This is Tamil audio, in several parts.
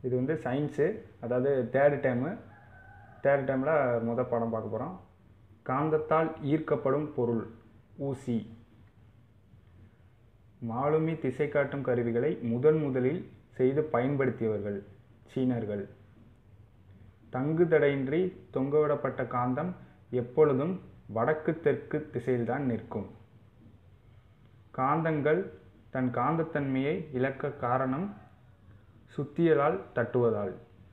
இது வந்து சயின்ஸு அதாவது தேர்டு டைமு தேர்ட் டைமில் முதல் பாடம் பார்க்க போகிறோம் காந்தத்தால் ஈர்க்கப்படும் பொருள் ஊசி மாலுமி திசை காட்டும் கருவிகளை முதன் முதலில் செய்து பயன்படுத்தியவர்கள் சீனர்கள் தங்கு தடையின்றி தொங்கவிடப்பட்ட காந்தம் எப்பொழுதும் வடக்கு தெற்கு திசையில்தான் நிற்கும் காந்தங்கள் தன் காந்தத்தன்மையை இழக்க காரணம் சுத்தியலால் தட்டுவதால்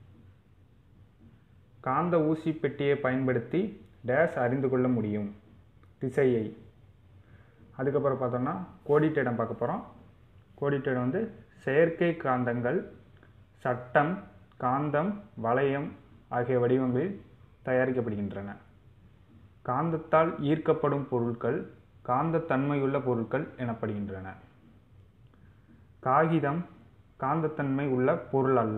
காந்த ஊசி பெட்டியை பயன்படுத்தி டேஸ் அறிந்து கொள்ள முடியும் திசையை அதுக்கப்புறம் பார்த்தோம்னா கோடிட்டேடம் பார்க்க போகிறோம் கோடிட்டேடம் வந்து செயற்கை காந்தங்கள் சட்டம் காந்தம் வளையம் ஆகிய வடிவங்களில் தயாரிக்கப்படுகின்றன காந்தத்தால் ஈர்க்கப்படும் பொருட்கள் காந்தத்தன்மையுள்ள பொருட்கள் எனப்படுகின்றன காகிதம் காந்தத்தன்மை உள்ள பொருள் அல்ல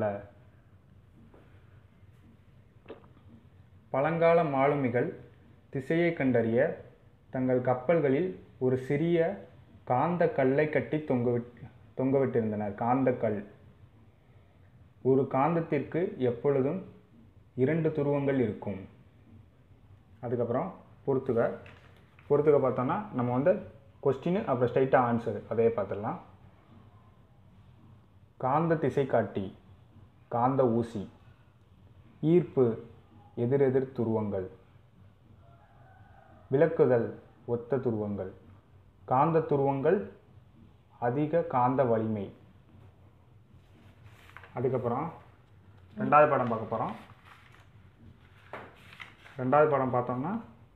பழங்கால மாலுமிகள் திசையை கண்டறிய தங்கள் கப்பல்களில் ஒரு சிறிய காந்த கல்லை கட்டி தொங்கவிட் தொங்கவிட்டிருந்தனர் காந்தக்கல் ஒரு காந்தத்திற்கு எப்பொழுதும் இரண்டு துருவங்கள் இருக்கும் அதுக்கப்புறம் பொறுத்துக பொறுத்துக பார்த்தோன்னா நம்ம வந்து கொஸ்டின் அப்புறம் ஸ்ட்ரைட்டாக ஆன்சர் அதே பார்த்துடலாம் காந்த திசை காட்டி காந்த ஊசி ஈர்ப்பு எதிரெதிர் துருவங்கள் விளக்குதல் ஒத்த துருவங்கள் காந்த துருவங்கள் அதிக காந்த வலிமை அதுக்கப்புறம் ரெண்டாவது படம் பார்க்க போகிறோம் ரெண்டாவது படம் பார்த்தோம்னா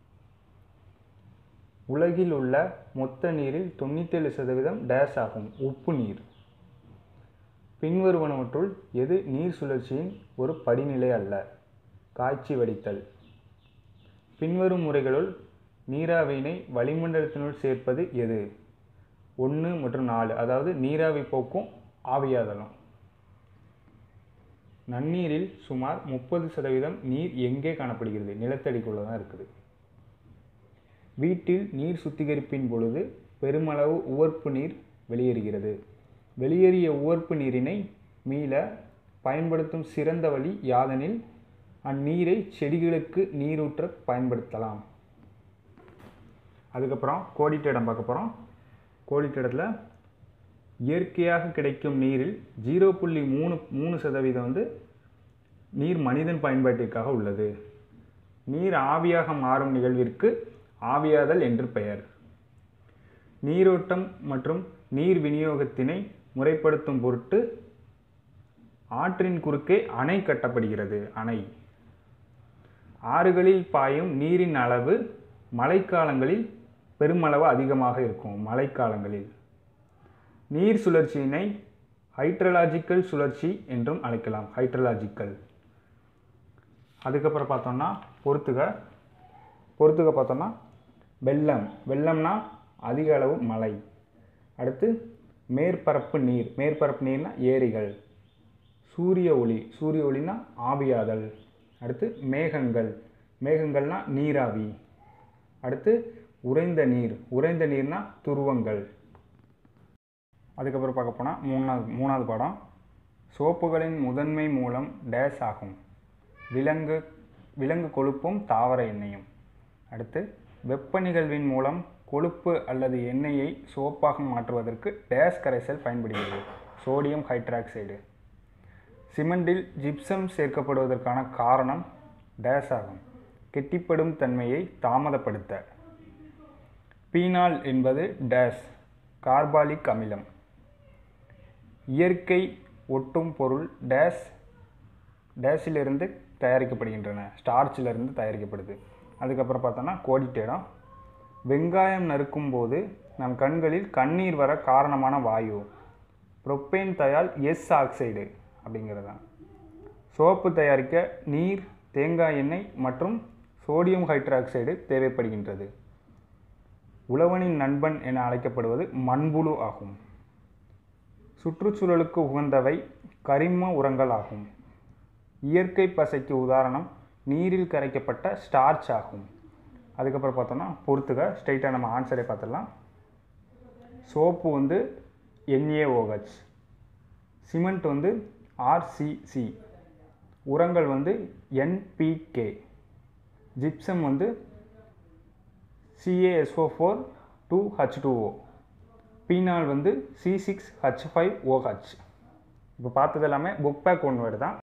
உலகில் உள்ள மொத்த நீரில் தொண்ணூற்றேழு சதவீதம் டேஷ் ஆகும் உப்பு நீர் பின்வருவனவற்றுள் எது நீர் சுழற்சியின் ஒரு படிநிலை அல்ல காய்ச்சி வடித்தல் பின்வரும் முறைகளுள் நீராவியினை வளிமண்டலத்தினுள் சேர்ப்பது எது ஒன்று மற்றும் நாலு அதாவது நீராவி போக்கும் ஆவியாதலும் நன்னீரில் சுமார் முப்பது சதவீதம் நீர் எங்கே காணப்படுகிறது நிலத்தடிக்குள்ளே தான் இருக்குது வீட்டில் நீர் சுத்திகரிப்பின் பொழுது பெருமளவு உவர்ப்பு நீர் வெளியேறுகிறது வெளியேறிய உவர்ப்பு நீரினை மீள பயன்படுத்தும் சிறந்த வழி யாதெனில் அந்நீரை செடிகளுக்கு நீரூற்ற பயன்படுத்தலாம் அதுக்கப்புறம் கோடிட்டிடம் பார்க்க போகிறோம் கோடிட்டிடத்தில் இயற்கையாக கிடைக்கும் நீரில் ஜீரோ புள்ளி மூணு மூணு சதவீதம் வந்து நீர் மனிதன் பயன்பாட்டிற்காக உள்ளது நீர் ஆவியாக மாறும் நிகழ்விற்கு ஆவியாதல் என்று பெயர் நீரோட்டம் மற்றும் நீர் விநியோகத்தினை முறைப்படுத்தும் பொருட்டு ஆற்றின் குறுக்கே அணை கட்டப்படுகிறது அணை ஆறுகளில் பாயும் நீரின் அளவு மழைக்காலங்களில் பெருமளவு அதிகமாக இருக்கும் மழைக்காலங்களில் நீர் சுழற்சியினை ஹைட்ரலாஜிக்கல் சுழற்சி என்றும் அழைக்கலாம் ஹைட்ரலாஜிக்கல் அதுக்கப்புறம் பார்த்தோம்னா பொறுத்துக பொறுத்துக பார்த்தோம்னா வெள்ளம் வெள்ளம்னா அதிக அளவு மழை அடுத்து மேற்பரப்பு நீர் மேற்பரப்பு நீர்னா ஏரிகள் சூரிய ஒளி சூரிய ஒளினா ஆவியாதல் அடுத்து மேகங்கள் மேகங்கள்னா நீராவி அடுத்து உறைந்த நீர் உறைந்த நீர்னா துருவங்கள் அதுக்கப்புறம் பார்க்க போனால் மூணாவது மூணாவது படம் சோப்புகளின் முதன்மை மூலம் டேஸ் ஆகும் விலங்கு விலங்கு கொழுப்பும் தாவர எண்ணெயும் அடுத்து வெப்ப நிகழ்வின் மூலம் கொழுப்பு அல்லது எண்ணெயை சோப்பாக மாற்றுவதற்கு டேஸ் கரைசல் பயன்படுகிறது சோடியம் ஹைட்ராக்சைடு சிமெண்டில் ஜிப்சம் சேர்க்கப்படுவதற்கான காரணம் டேஸ் ஆகும் கெட்டிப்படும் தன்மையை தாமதப்படுத்த பீனால் என்பது டேஸ் கார்பாலிக் அமிலம் இயற்கை ஒட்டும் பொருள் டேஸ் டேஸிலிருந்து தயாரிக்கப்படுகின்றன ஸ்டார்ச்சிலிருந்து தயாரிக்கப்படுது அதுக்கப்புறம் பார்த்தோன்னா கோடிட்டேடம் வெங்காயம் நறுக்கும் போது நம் கண்களில் கண்ணீர் வர காரணமான வாயு புரோப்பேன் தயால் எஸ் ஆக்சைடு அப்படிங்கிறது தான் சோப்பு தயாரிக்க நீர் தேங்காய் எண்ணெய் மற்றும் சோடியம் ஹைட்ராக்சைடு தேவைப்படுகின்றது உழவனின் நண்பன் என அழைக்கப்படுவது மண்புழு ஆகும் சுற்றுச்சூழலுக்கு உகந்தவை கரிம உரங்கள் ஆகும் இயற்கை பசைக்கு உதாரணம் நீரில் கரைக்கப்பட்ட ஸ்டார்ச் ஆகும் அதுக்கப்புறம் பார்த்தோம்னா பொறுத்துக ஸ்ட்ரைட்டாக நம்ம ஆன்சரை பார்த்துடலாம் சோப்பு வந்து NaOH சிமெண்ட் வந்து ஆர்சிசி உரங்கள் வந்து என்பிகே ஜிப்சம் வந்து CASO four two H two O phenol வந்து C six H five OH இப்போ பார்த்தது எல்லாமே புக் பேக் ஒன் வேர்டு தான்